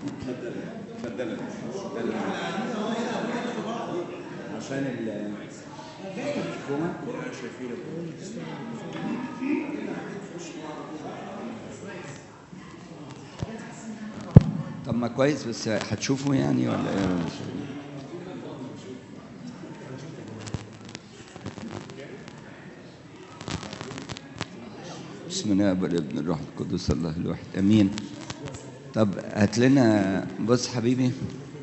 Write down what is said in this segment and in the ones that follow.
اتفضل اتفضل عشان ال شوفوها طب ما كويس بس هتشوفوا يعني ولا ايه بسم الله والابن الروح القدس الله الواحد امين طب هات لنا بص حبيبي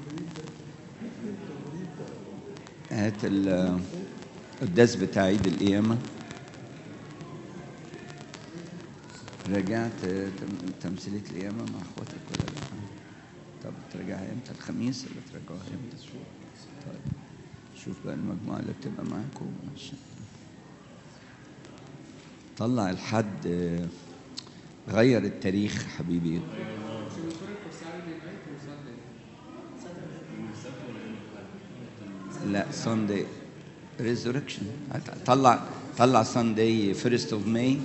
هات ال- القداس بتاع عيد القيامة رجعت تم- تمثيلية القيامة مع اخواتك ولا لا؟ طب ترجعها امتى الخميس ولا ترجعوها امتى؟ طيب شوف بقى المجموعة اللي بتبقى معاكم عشان طلع الحد آه، غير التاريخ حبيبي لا ساندي ريزوركشن طلع طلع ساندي فيرست اوف ماي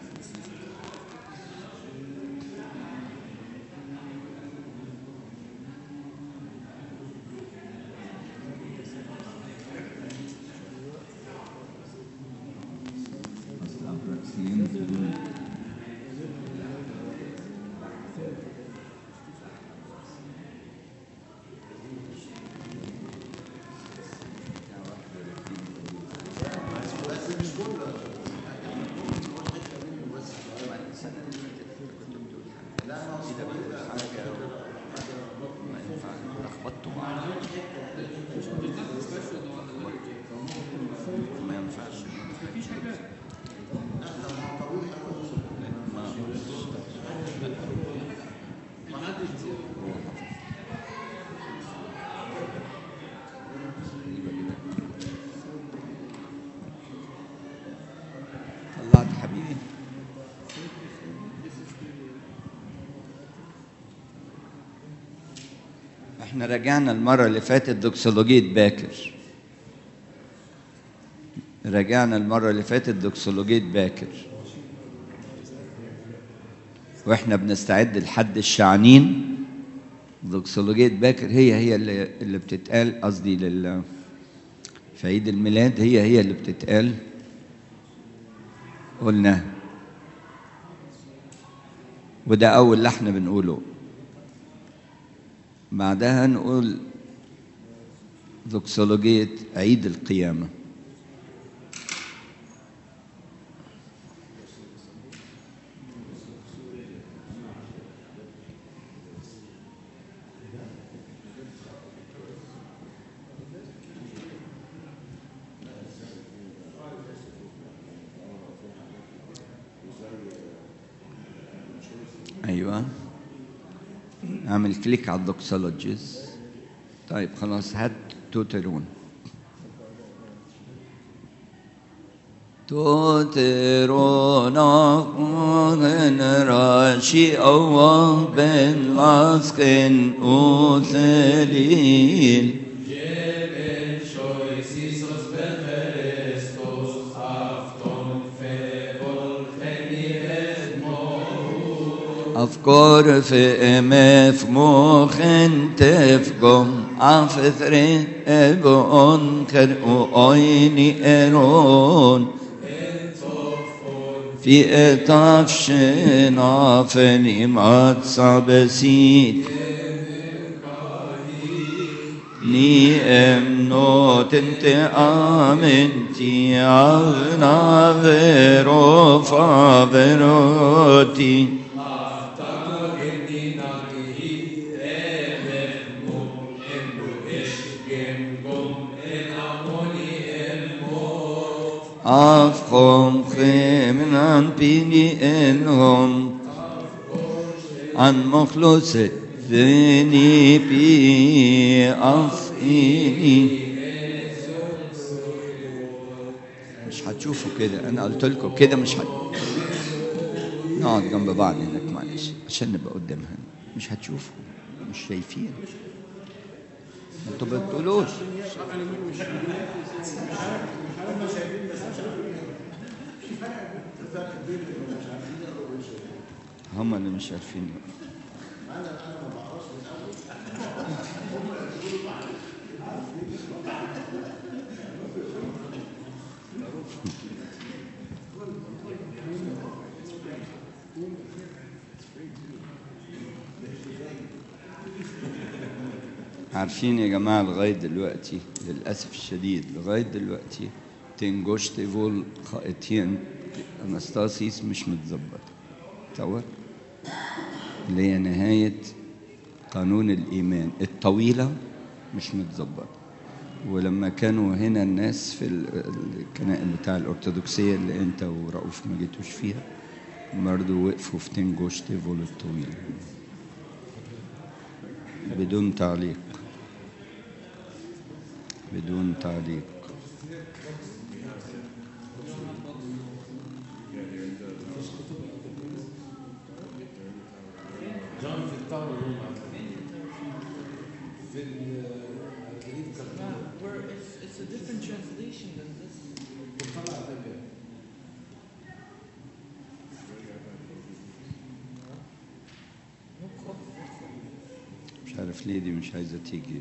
ما ينفعش طلعت حبيبي احنا رجعنا المرة اللي فاتت دوكسولوجية باكر رجعنا المرة اللي فاتت دوكسولوجية باكر واحنا بنستعد لحد الشعنين دوكسولوجية باكر هي هي اللي, اللي بتتقال قصدي لل في عيد الميلاد هي هي اللي بتتقال قلنا وده أول لحن بنقوله بعدها نقول دوكسولوجية عيد القيامة ايوه اعمل كليك على الدوكسولوجيز طيب خلاص هات توترون توترون اغن راشي او بن لاسكن اوثليل أفكار في إماف مخن تفقم عفثري أبون كرء أيني أرون في إطاف شنا فني مات صبسيت ني امنو تنت آمنتي عغنا غيرو فابروتي أفهم من عن بيني إنهم عن مخلص ذني بي أفئني مش هتشوفوا كده أنا قلت لكم كده مش هت نقعد جنب بعض هناك معلش عشان نبقى قدامها مش هتشوفوا مش شايفين انتوا ما بتقولوش هم اللي مش عارفين عارفين يا جماعة لغاية دلوقتي للأسف الشديد لغاية دلوقتي تنجوشتي فول خائتين أنستاسيس مش متظبط تصور اللي هي نهاية قانون الإيمان الطويلة مش متظبط ولما كانوا هنا الناس في ال- الكنائن بتاع الأرثوذكسية اللي أنت ورؤوف ما جيتوش فيها برضه وقفوا في تنجوشتي فول الطويل بدون تعليق بدون تعليق جون في الطاولة روما في الجديد كان Where it's, it's a different translation than this. بتطلع ده No cough. مش عارف ليه دي مش عايزة تيجي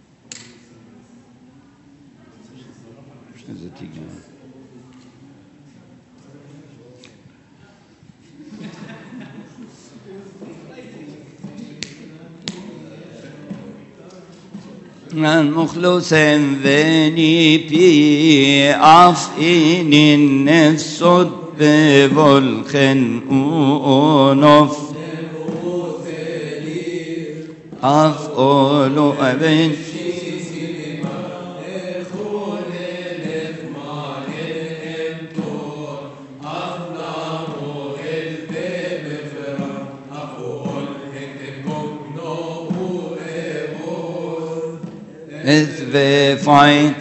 مش عايزة تيجي المخلص veni pi af in nefsot bevolken unof af olo ben It's the fight.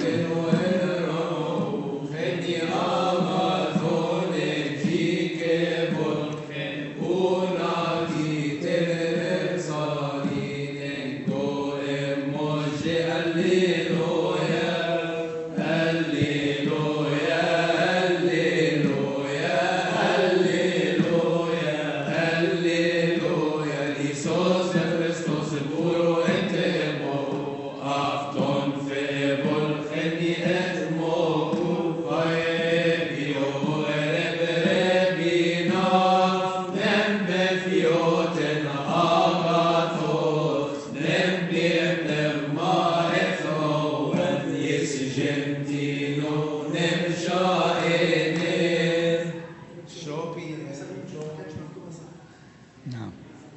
نعم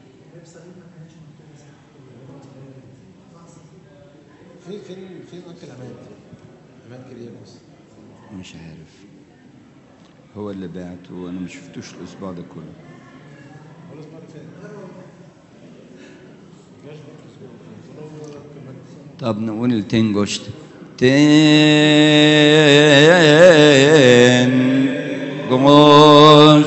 فين فين فين اكل امان امان كريموس مش عارف هو اللي بعته وانا ما شفتوش الاسبوع ده كله خلاص الاسبوع اللي فات جاش بقى الاسبوع اللي فات. هو كمان طب نقول التنجوشت تنجوش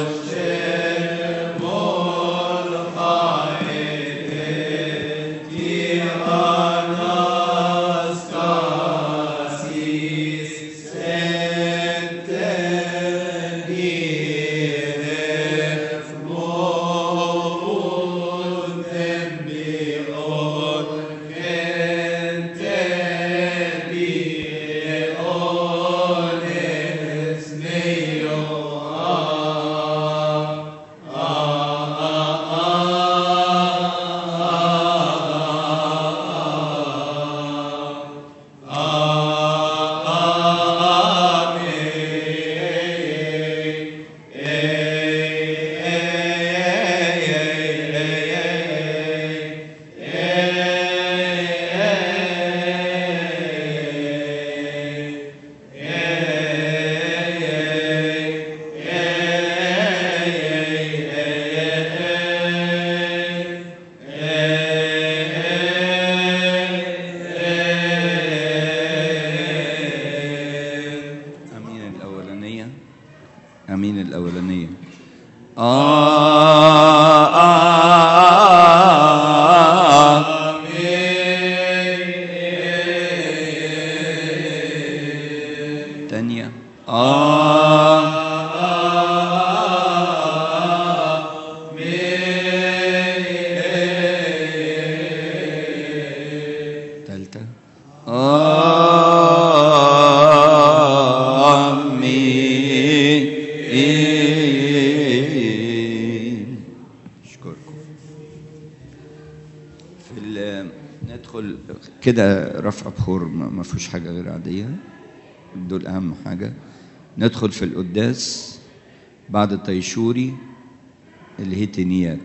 في ال- ندخل كده رفع بخور ما ما فيهوش حاجة غير عادية دول أهم حاجة ندخل في القداس بعد الطيشوري اللي هي تنيات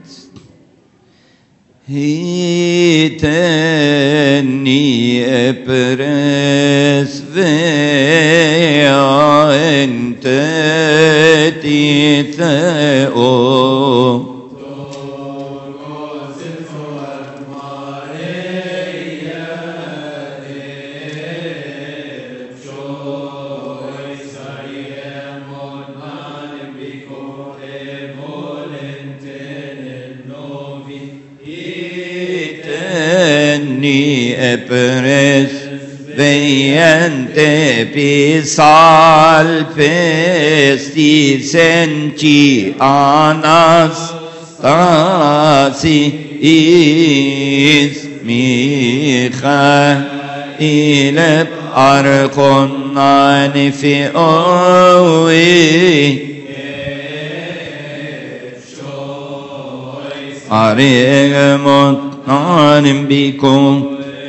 هيتني ابرس فيا انت تيثو Teni epres veiente pisal festi senci anas tasi is micha ilep arkon fi owi Aremot nanim bikum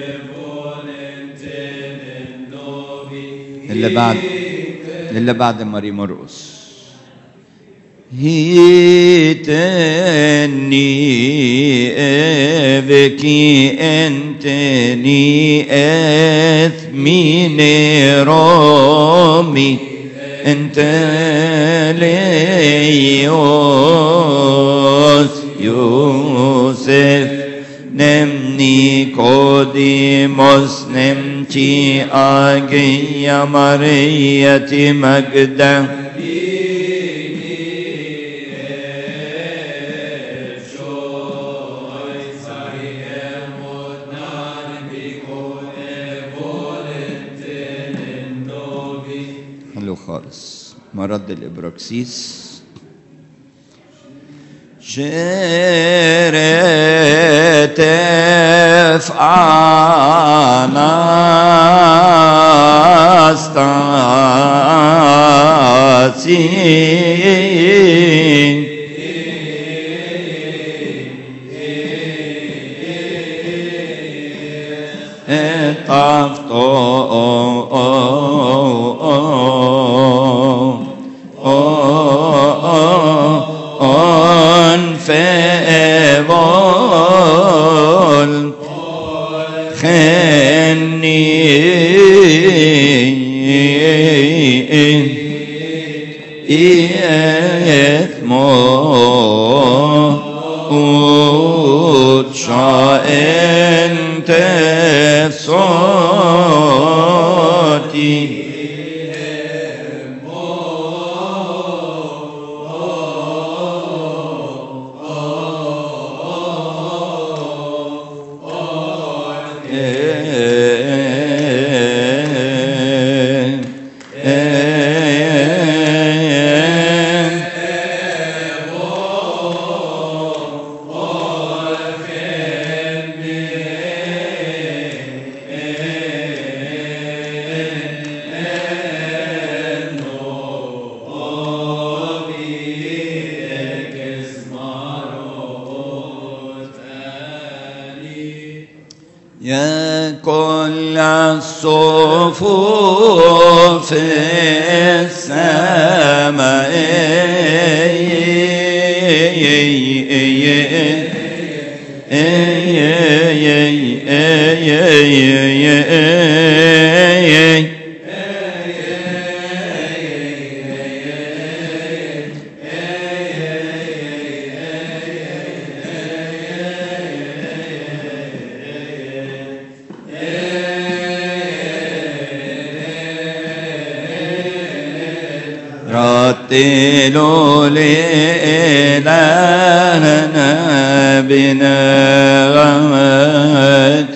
اللي بعد اللي بعد ماري مرقس هيتني ابكي انتني اثميني رومي انت ليوس يوسف نمني كوديموس نمتي آجي مرية مجده حلو خالص مرض الإبراكسيس شرت أناستاسي on فابول خني إثمو شاء صوتي يا كل الصفوف السماء رتلوا لإلهنا بنغمات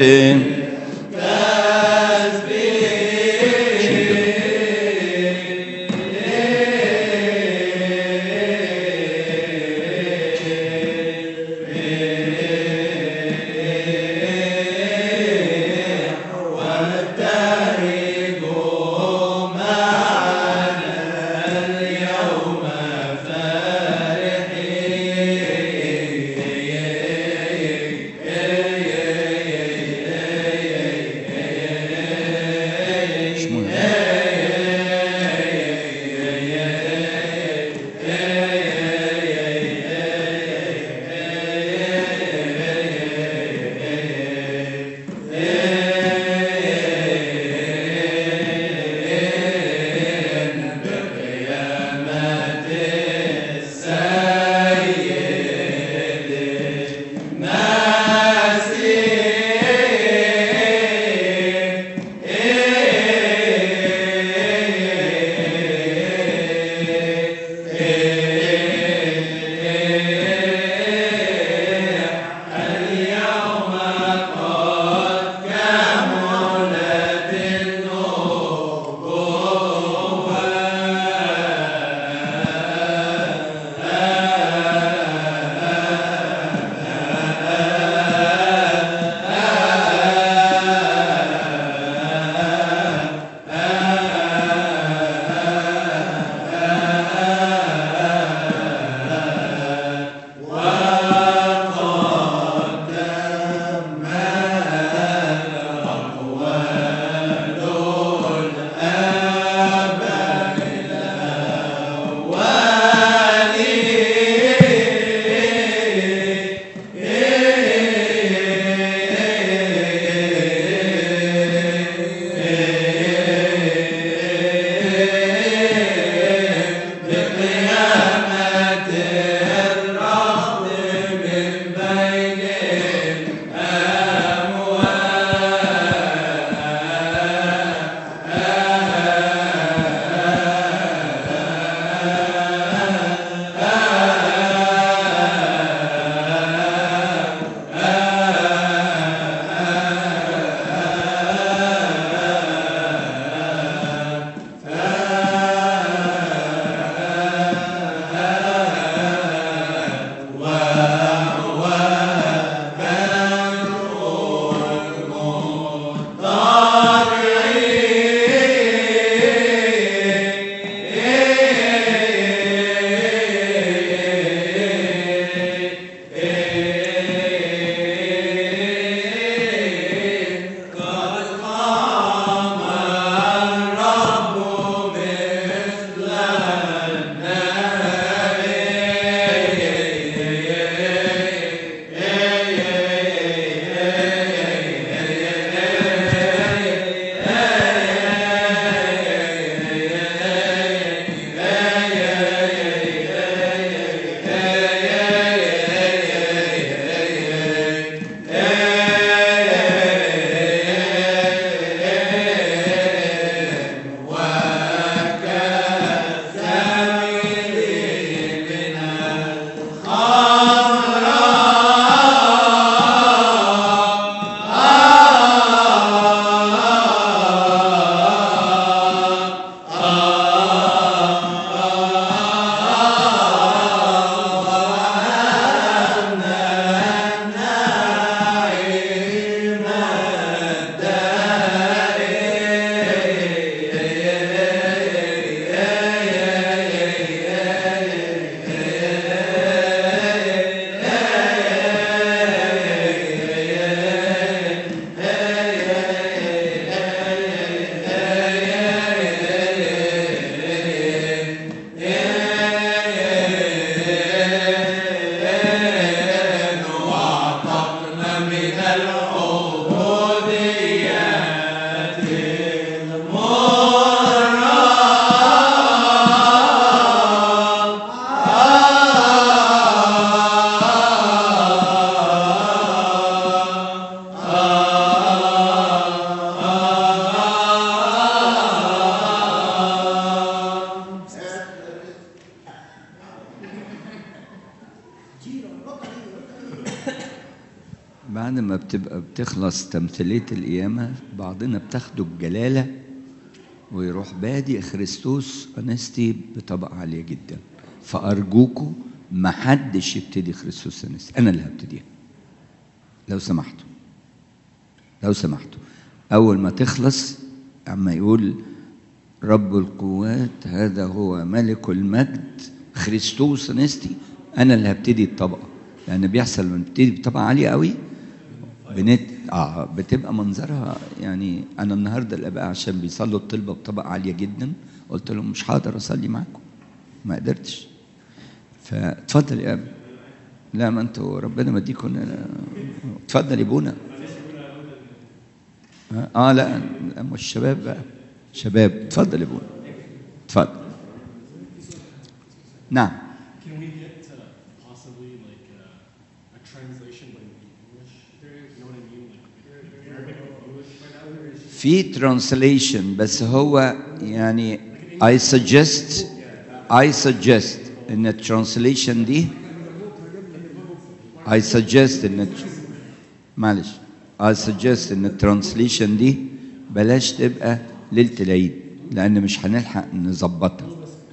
بعد ما بتبقى بتخلص تمثيلية القيامة بعضنا بتاخده بجلالة ويروح بادئ خريستوس أنستي بطبقة عالية جدا فأرجوكوا ما حدش يبتدي خريستوس أنستي أنا اللي هبتديها لو سمحتوا لو سمحتوا أول ما تخلص عما يقول رب القوات هذا هو ملك المجد خريستوس أنستي أنا اللي هبتدي الطبقة لأن بيحصل لما بتبتدي بطبقة عالية قوي بنت اه بتبقى منظرها يعني انا النهارده الاباء عشان بيصلوا الطلبه بطبقه عاليه جدا قلت لهم مش هقدر اصلي معاكم ما قدرتش فاتفضل يا ابي لا ما انتوا ربنا مديكم اتفضل يا ابونا اه آه، لا لا، مش شباب بقى شباب اتفضل يا ابونا اتفضل نعم Can we get to possibly like a, a translation but in English? You know what I mean? Like Arabic and English. في ترانسليشن بس هو يعني I suggest I suggest ان الترانسليشن دي I suggest ان معلش I suggest ان الترانسليشن دي بلاش تبقى ليلة العيد لأن مش هنلحق نظبطها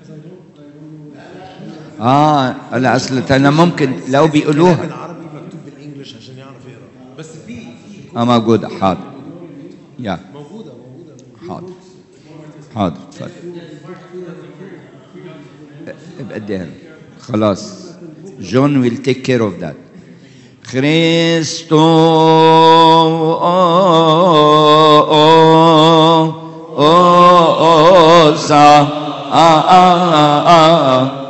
اه لا اصل انا ممكن لو بيقولوها بالعربي مكتوب بالانجلش عشان يعرف يقرا بس في في اه موجودة حاضر يا موجوده موجوده حاضر حاضر اتفضل ابقى اديها له. خلاص جون ويل تيك كير اوف ذات خريستو سا آ آ آ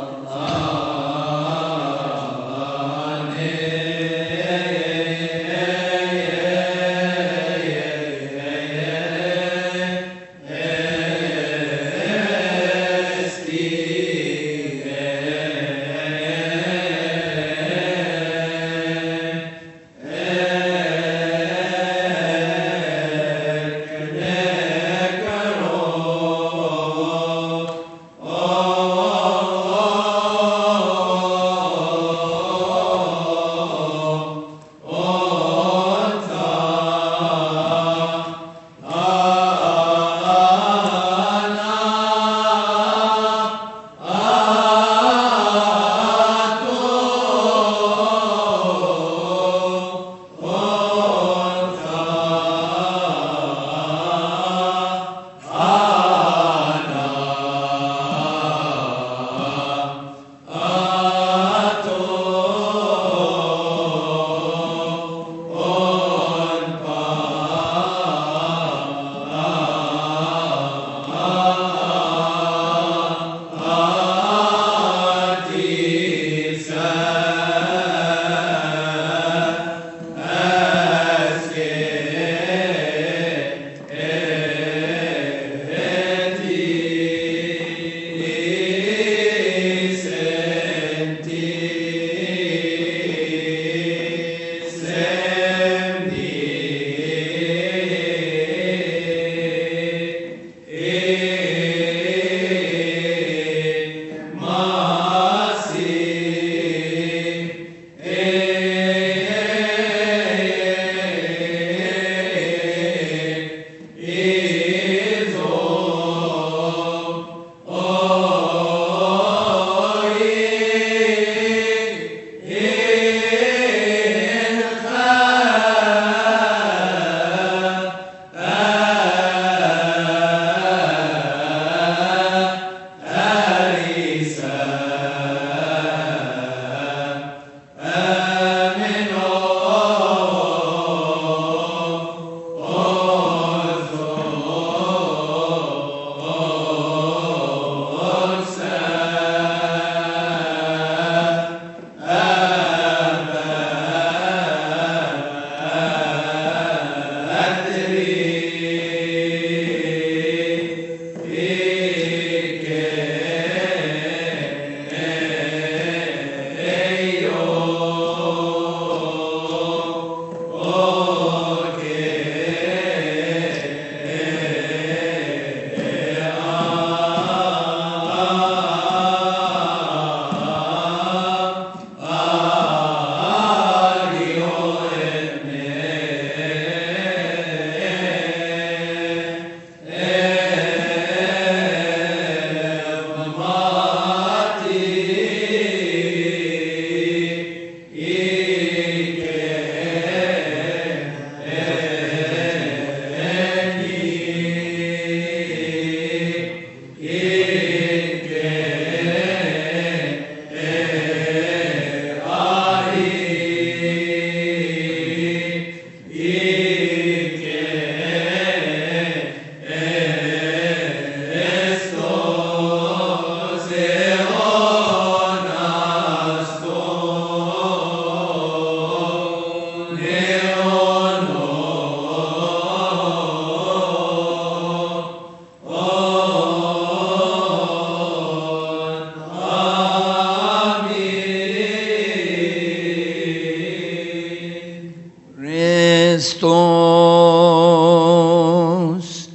Christos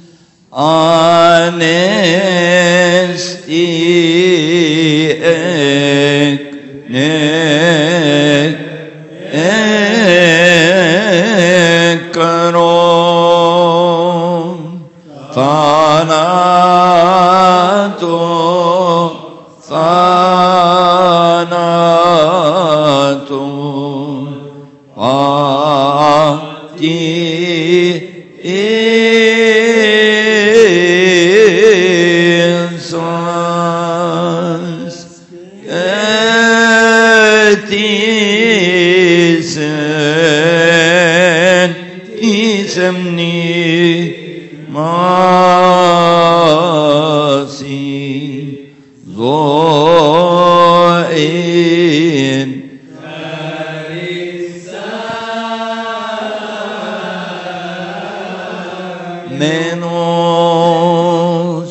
anesti ek nek ekron thanato thanato Pati insans etisen isemni masi zoin menos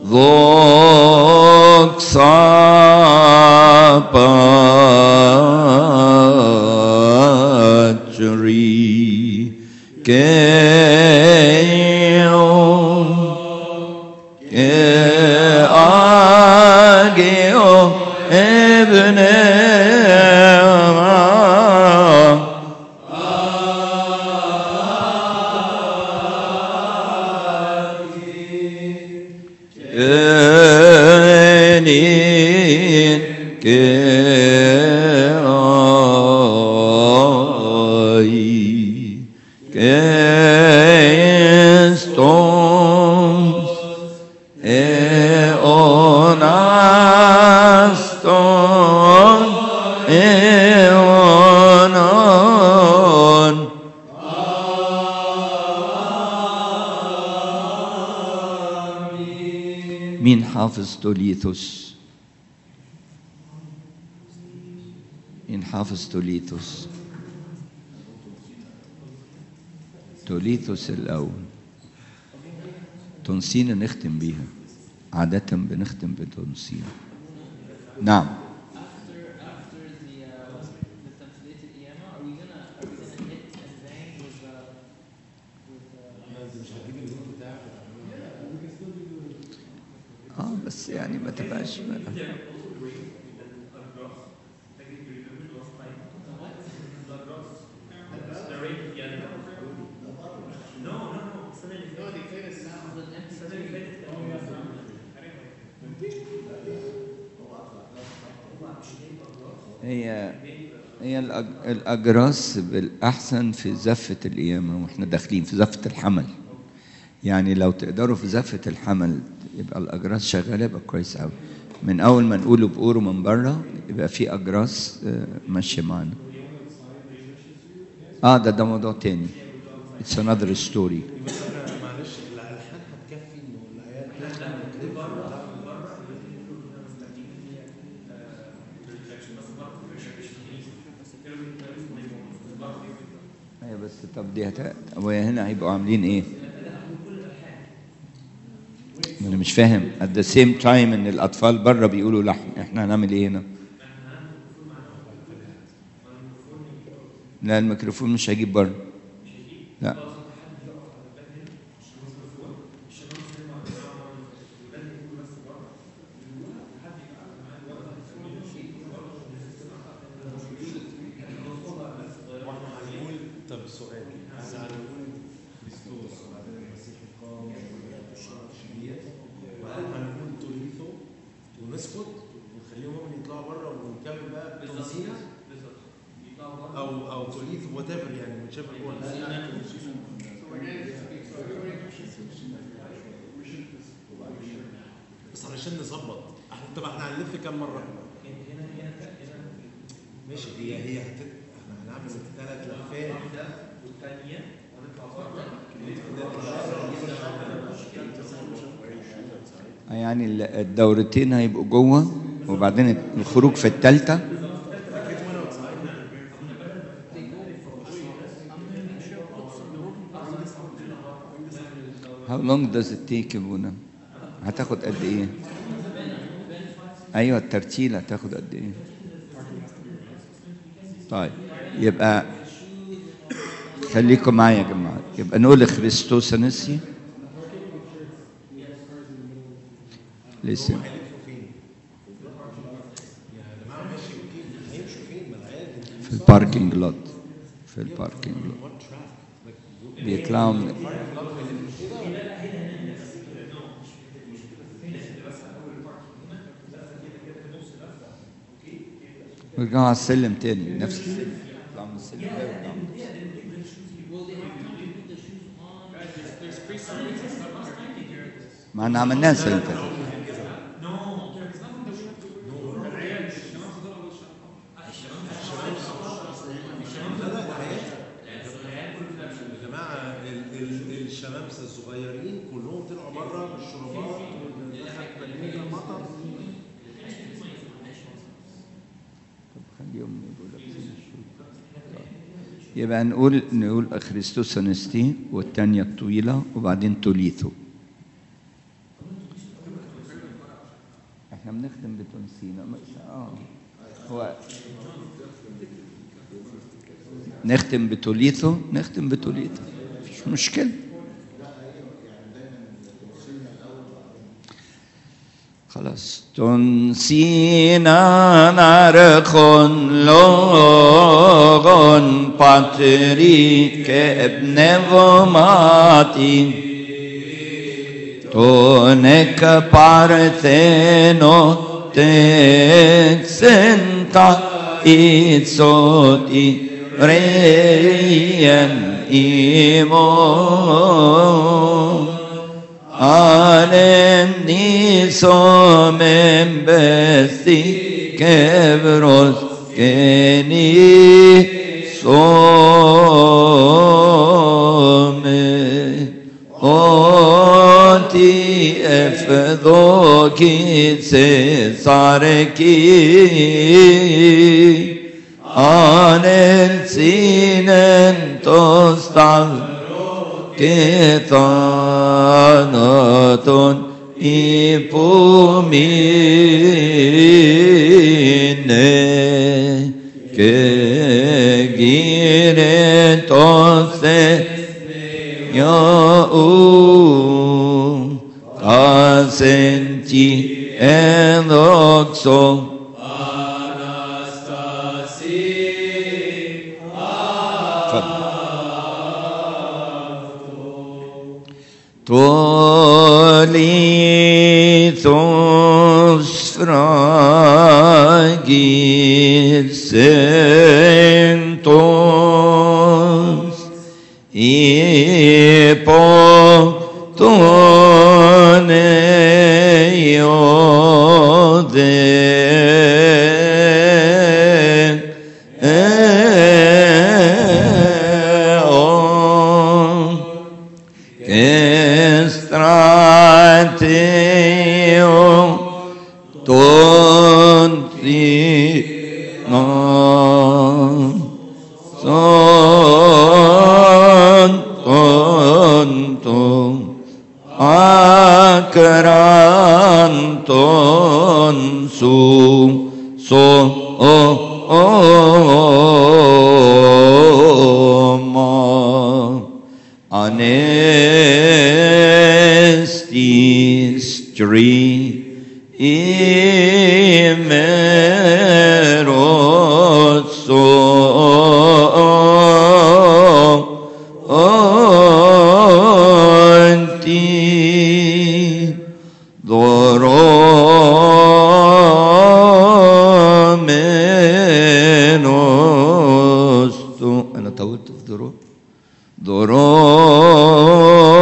doxapatri keom ke ageo ebne Enin Keai Kestos Eonaston Eonon مين حافظ توليثوس مين حافظ توليثوس توليثوس الأول تونسينا نختم بيها عادة بنختم بتونسينا نعم After after the uh, the translated EMA, are we gonna are we gonna hit and bang with uh, with uh, اه بس يعني ما تبقاش هي هي الأج- الأجراس بالأحسن في زفة القيامة وإحنا داخلين في زفة الحمل يعني لو تقدروا في زفة الحمل يبقى الأجراس شغالة يبقى كويس أوي من أول ما نقوله بقوره من بره يبقى في أجراس آه، ماشية معانا اه ده ده موضوع تاني It's another story معلش الالحان هتكفي انه الايات تطلع ايوه بس طب دي هت... وهنا هيبقوا عاملين ايه؟ ما انا مش فاهم at the same time ان الاطفال بره بيقولوا لحن احنا هنعمل ايه هنا؟ لا الميكروفون مش هيجيب بره لا طب سؤال احنا هنقول كريستوس وبعدين المسيح القام والشريعة وهل هنقول توليثو ونسكت ونخليهم هم يطلعوا بره ونكمل بقى بتوزيع او او توليثو وات ايفر يعني whichever one بس علشان نظبط احنا طب احنا هنلف كام مره؟ ماشي هي هي هتت... احنا هنعمل ثلاث لفات يعني ال- الدورتين هيبقوا جوه وبعدين الخروج في الثالثة How long does it take يا بونا؟ هتاخد قد ايه؟ ايوه الترتيل هتاخد قد ايه؟ طيب يبقى خليكم معايا يا جماعه يبقى نقول خريستوس نسي listen في الباركينج لوت في الباركينج لوت بيطلعوا من ويرجعوا على السلم تاني نفس السلم يطلعوا من السلم ده ويرجعوا من السلم. ما احنا عملناها السنه اللي فاتت يا جماعه ال- ال- الشمامسه الصغيرين كلهم طلعوا بره بالشربات والمطر طب خليهم يقولوا لابسين الشوز. طيب. يبقى نقول نقول خريستوس انستي والثانيه الطويله وبعدين توليثو احنا بنخدم بتونسينا مش- اه هو نختم بتوليثو نختم بتوليثو مفيش مشكله خلاص تنسينا نارخون لغون باتريك ابن وماتي تونك بارثينو تكسنتا إتسوتي ريان إيمون Alem nisomem besti kevros geni some Oti efdoki cesareki Anel sinen tostav Ketanaton ipumine que gire tose ya u asenti edoxo Tolithos fragis sentos ipotone iode eon estrateo tonti non son tonto acranton su so o o ma Anesti street imeroso anti ضرامنوستو انا طولت في ضرام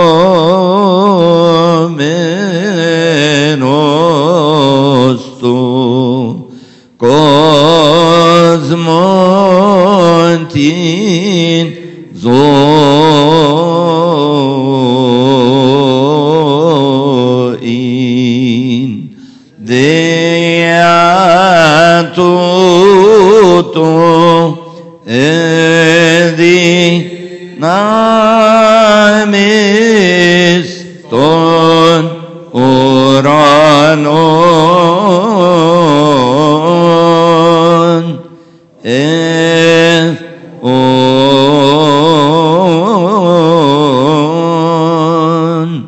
ضرامنوستو Amiston Uranon Eth on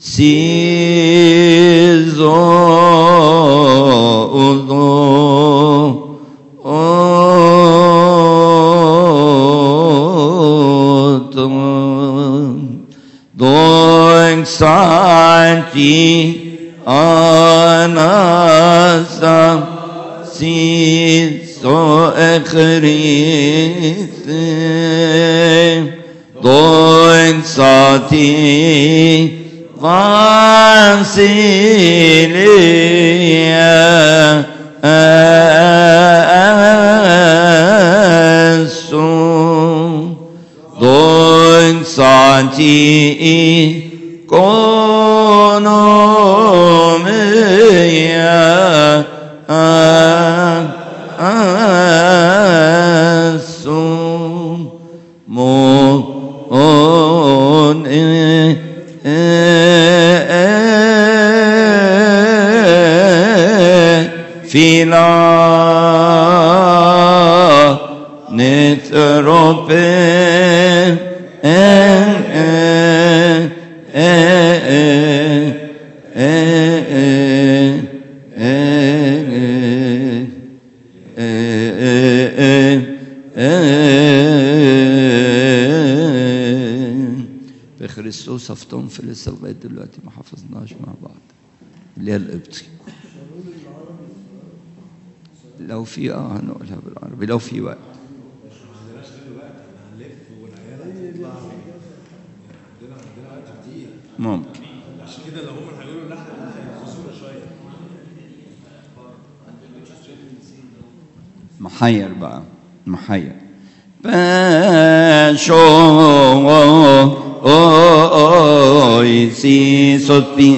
Sizo Doing Santi Anasa Siso Echrite Doing Sati Vasilia Asum Doing Santi Konomia Asum Mon Fila Nithrope بخريستوس افتون في لسه لغايه دلوقتي ما حفظناش مع بعض اللي هي القبطي لو في اه هنقولها بالعربي لو في وقت عندناش خلي وقت احنا هنلف والعيال هتطلع عندنا عندنا وقت كتير ممكن عشان كده لو هم هيقولوا لا هيخصونا شويه محير بقى محير باشو اوي سي صوت بي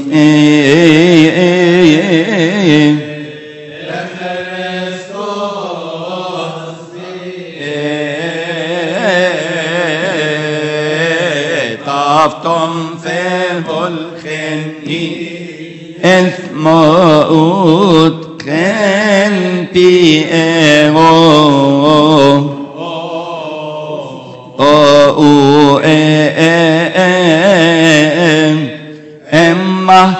طفتم في الخني اسمعود كان بي او اما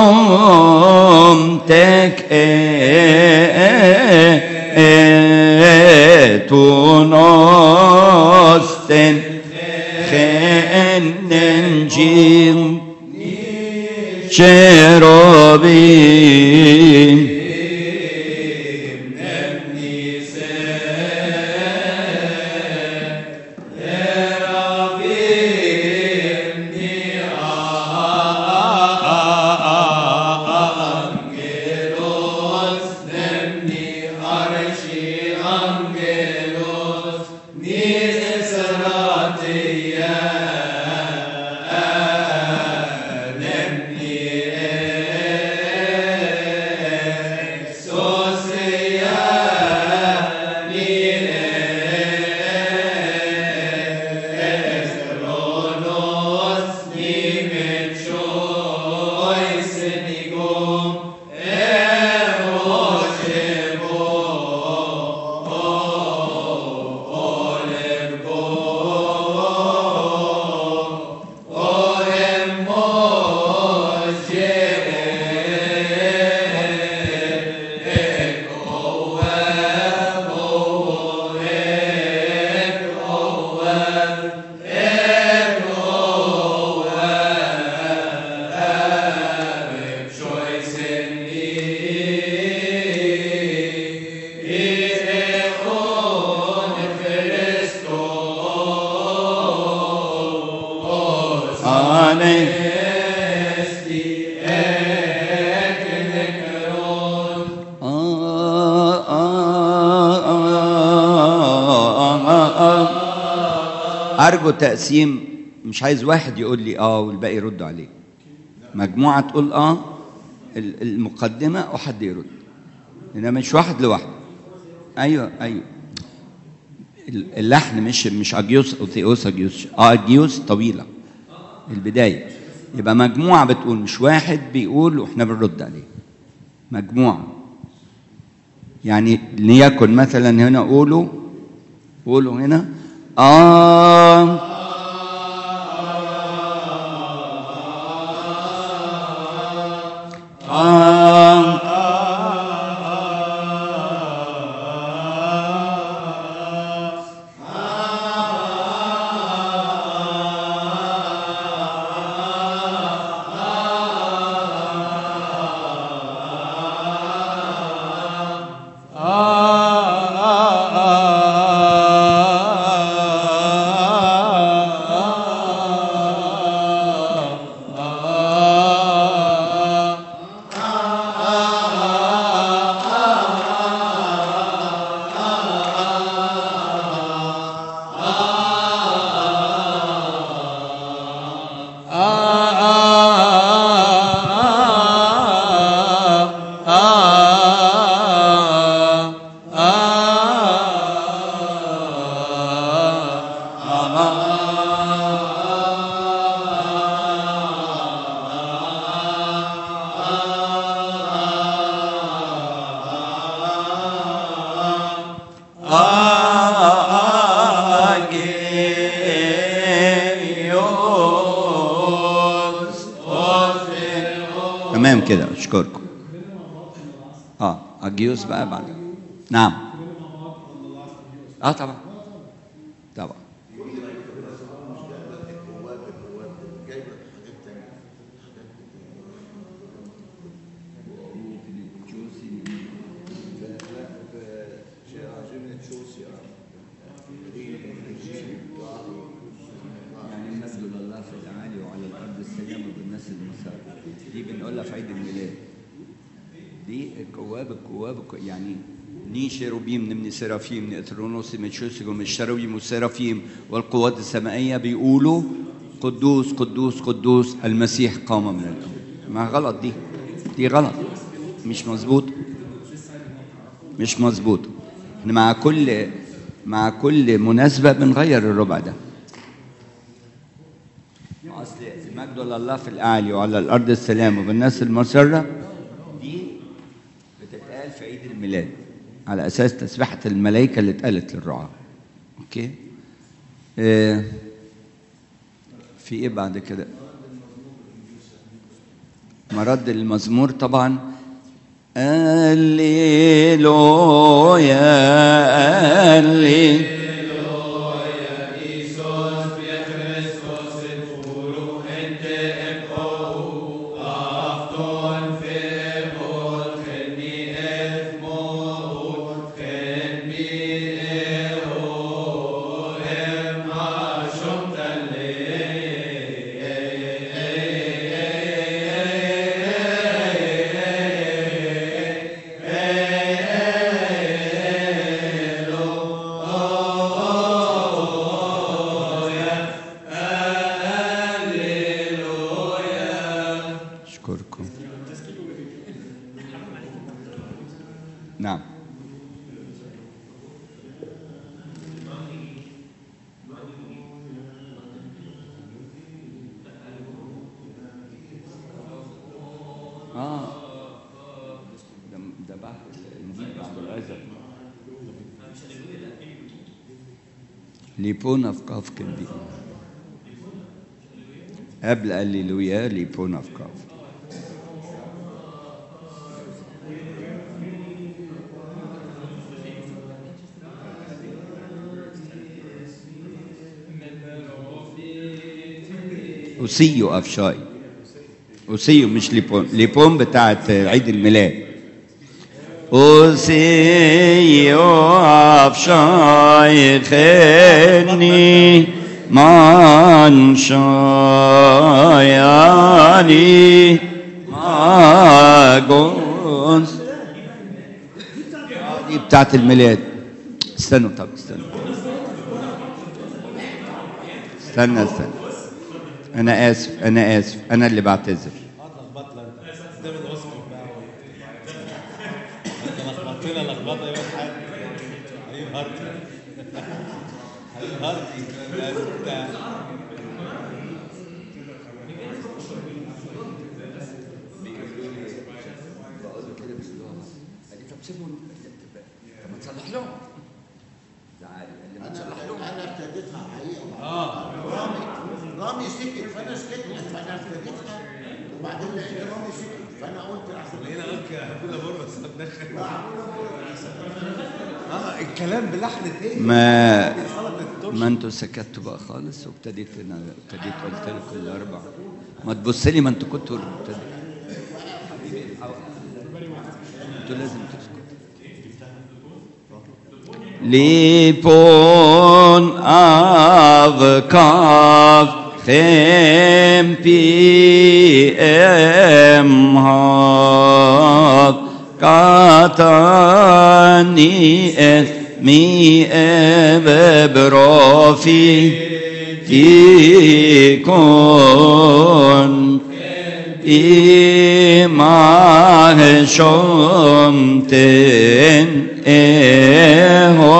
شمتك تناستن خنن جيم شرابين أرجو تقسيم مش عايز واحد يقول لي اه والباقي يردوا عليه مجموعة تقول اه ال- المقدمة وحد يرد إنما مش واحد لوحده أيوه أيوه ال- اللحن مش مش أجيوس أو ثيوس أجيوس أجيوس طويلة البداية يبقى مجموعة بتقول مش واحد بيقول واحنا بنرد عليه مجموعة يعني ليكن مثلا هنا قولوا قولوا هنا آه آه تمام كده اشكركم اه اجيوس بقى بعد نعم اه طبعا طبعا يعني المجد لله في الأعالي وعلى الأرض السلام بالناس المسار دي بنقولها في عيد الميلاد دي الكواب الكواب الكو- يعني ني شيروبيم نمني سرافيم ني اثرونوس متشوسكم الشرويم والسرافيم والقوات السمائية بيقولوا قدوس قدوس قدوس المسيح قام من الأموات ما غلط دي دي غلط مش مظبوط مش مظبوط احنا مع كل مع كل مناسبة بنغير الربع ده اصل المجد لله في الاعلي وعلى الارض السلام وبالناس المسره دي بتتقال في عيد الميلاد على اساس تسبيحه الملائكه اللي اتقالت للرعاه اوكي آه في ايه بعد كده مرد المزمور طبعا هللويا هللويا أشكركم نعم آه ده ده بعد الإنجيل بعد العزة ليبونا في قاف كبير قبل هللويا ليبونا في قاف أسيو أفشاي أسيو مش ليبون ليبون بتاعت عيد الميلاد أسيو أفشاي خيرني من شاياني ماجوس دي بتاعت الميلاد استنوا طب استنوا استنى استنى انا اسف انا اسف انا اللي بعتذر هتلخبط لك قدام الاسقف بقى انت لخبطتنا لخبطه يا حاج حبيب هارتي حبيب هارتي بس انت فانا سكت فانا سكت وبعدين لقيت رامي سكت فانا قلت لحسن هنا قلت هاكلها بره بس هتدخل اه الكلام بلحن تاني ما سلطه الترش ما انتوا سكتوا بقى خالص وابتديت انا ابتديت قلت لكم الاربع ما تبص لي ما انتوا كنتوا ابتديت انتوا لازم تسكتوا Lipon av kav fem pm hav katani et mi eve brofi fikon imah shomten eho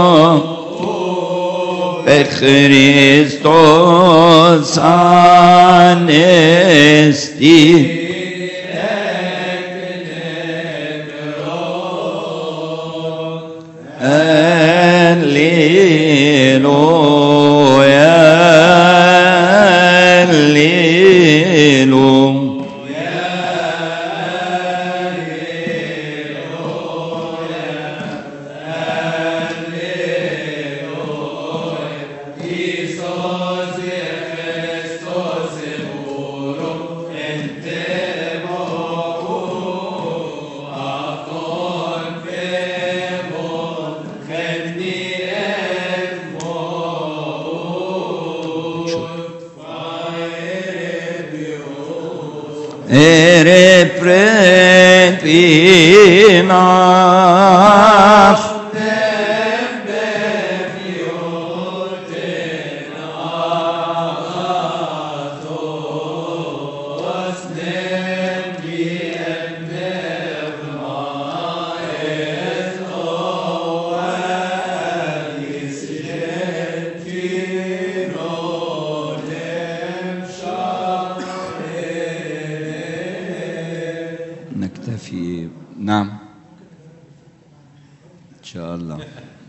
Christos anesti Alleluia Alleluia Ere prepinas نكتفي نعم إن شاء الله